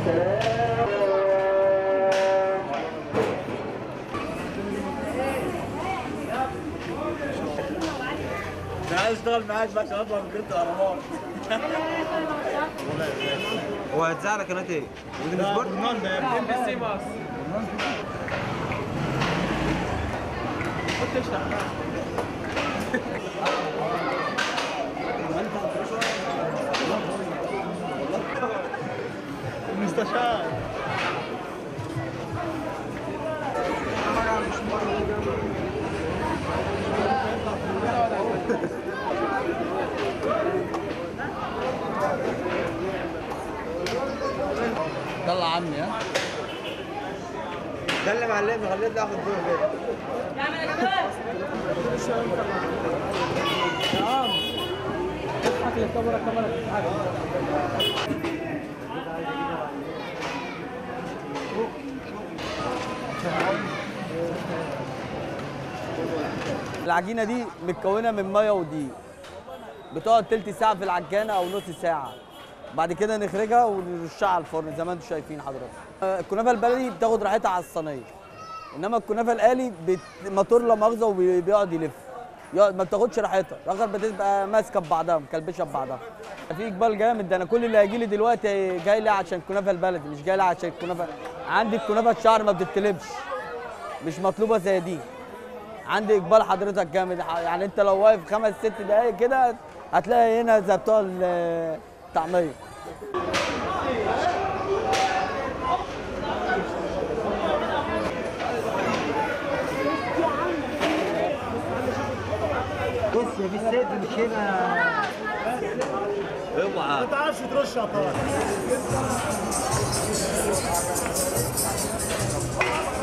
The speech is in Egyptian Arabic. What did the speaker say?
انا عايز اشتغل معاك بقى عشان اطلع من جنة الاهرامات هو هتذاع على قناه ايه؟ ويجن سبورت؟ برنامج ده ام بي سي مصر كنت اشرح المستشار يلا عمي ها ده اللي معلمني خليتني اخد دور كده اضحك للكاميرا الكاميرا بتضحك العجينه دي متكونه من ميه ودقيق بتقعد تلت ساعه في العجانه او نص ساعه بعد كده نخرجها ونرشها على الفرن زي ما انتم شايفين حضرتك آه، الكنافه البلدي بتاخد راحتها على الصينيه انما الكنافه الالي بت... موتور لا مؤاخذه وبيقعد يلف يقعد ما بتاخدش راحتها الاخر بتبقى ماسكه ببعضها مكلبشه ببعضها في اقبال جامد ده انا كل اللي هيجي لي دلوقتي جاي لي عشان الكنافه البلدي مش جاي لي عشان الكنافه عندي الكنافه الشعر ما بتتطلبش مش مطلوبه زي دي عندي اقبال حضرتك جامد يعني انت لو واقف خمس ست دقايق كده هتلاقي هنا زي بتوع ال- الطعميه بص يا في السيد مش هنا ما تعرفش ترش يا طارق